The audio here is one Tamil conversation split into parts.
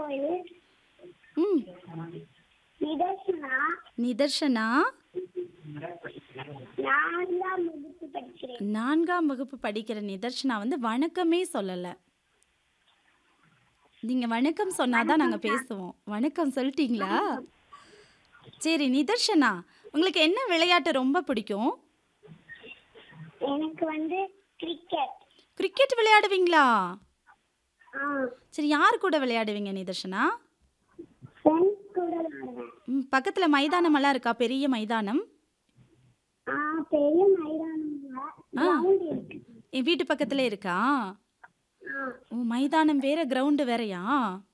கோயில் ம் நிதர்சனா நிதர்ஷனா நான்காம் வகுப்பு படிக்கிறேன் நான்காம் வகுப்பு படிக்கிற நிதர்ஷனா வந்து வணக்கமே சொல்லலை நீங்க வணக்கம் சொன்னாதான் நாங்க பேசுவோம் வணக்கம் சொல்லிட்டீங்களா சரி நிதர்ஷனா உங்களுக்கு என்ன விளையாட்டு ரொம்ப பிடிக்கும் எனக்கு வந்து கிரிக்கெட் கிரிக்கெட் விளையாடுவீங்களா ஆ சரி யார் கூட விளையாடுவீங்க நிதர்ஷனா ஃப்ரெண்ட்ஸ் கூட விளையாடுவேன் ம், பக்கத்துல மைதானமெல்லாம் இருக்கா பெரிய மைதானம் ஆ பெரிய மைதானம்ல கிரவுண்ட் இருக்கு என் வீட்டு பக்கத்துல இருக்கா ஆ ஓ மைதானம் வேற கிரவுண்டு வேறயா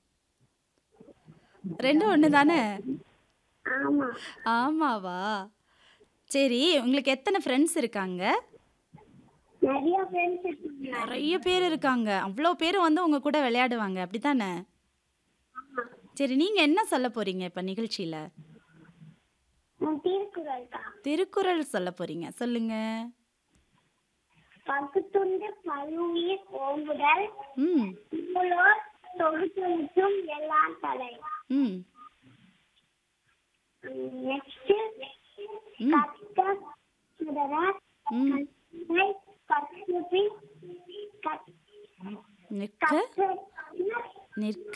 ரெண்டும் ஒன்று தானே ஆமா ஆமாவா சரி உங்களுக்கு எத்தனை ஃப்ரெண்ட்ஸ் இருக்காங்க நிறைய ஃப்ரெண்ட்ஸ் இருக்காங்க நிறைய பேர் இருக்காங்க அவ்வளோ பேர் வந்து உங்க கூட விளையாடுவாங்க அப்படித்தானே சரி நீங்க என்ன சொல்ல போறீங்க இப்ப நிகழ்ச்சியில உன் திருக்குறள் தான் திருக்குறள் சொல்ல போறீங்க சொல்லுங்க பகுத்துண்டு பழுவீர் ஓம்புதல் ம் நூலோர் தொகுத்தும் எல்லாம் தலை ம் நெக்ஸ்ட் ம். கற்க முதல ம் கற்றை கற்பி கற்- நிற்க கற்றை நிற்க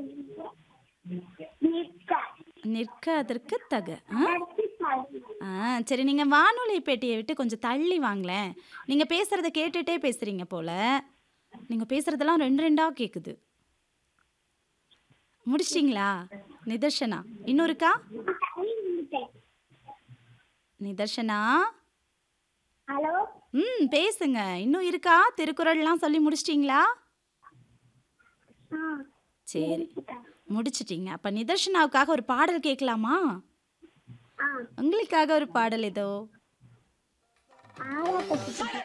நிற்க நிற்க அதற்கு தக ஆ? கற்பி கல்வி. ஆ சரி நீங்கள் வானொலி பெட்டியை விட்டு கொஞ்சம் தள்ளி வாங்களேன் நீங்கள் பேசுகிறத கேட்டுட்டே பேசுகிறீங்க போல நீங்கள் பேசுகிறதெல்லாம் ரெண்டு ரெண்டாக கேட்குது முடிச்சிட்டிங்களா நிதர்ஷனா இன்னும் இருக்கா தள்ளி நின்னுட்டேன். நிதர்ஷனா ஹலோ ம் பேசுங்க இன்னும் இருக்கா திருக்குறள்லாம் சொல்லி முடிச்சிட்டிங்களா ஆ சரி முடிச்சிட்டிங்க அப்போ நிதர்ஷனாவுக்காக ஒரு பாடல் கேட்கலாமா ஆ உங்களுக்காக ஒரு பாடல் ஏதோ ஆறாப்பட்டி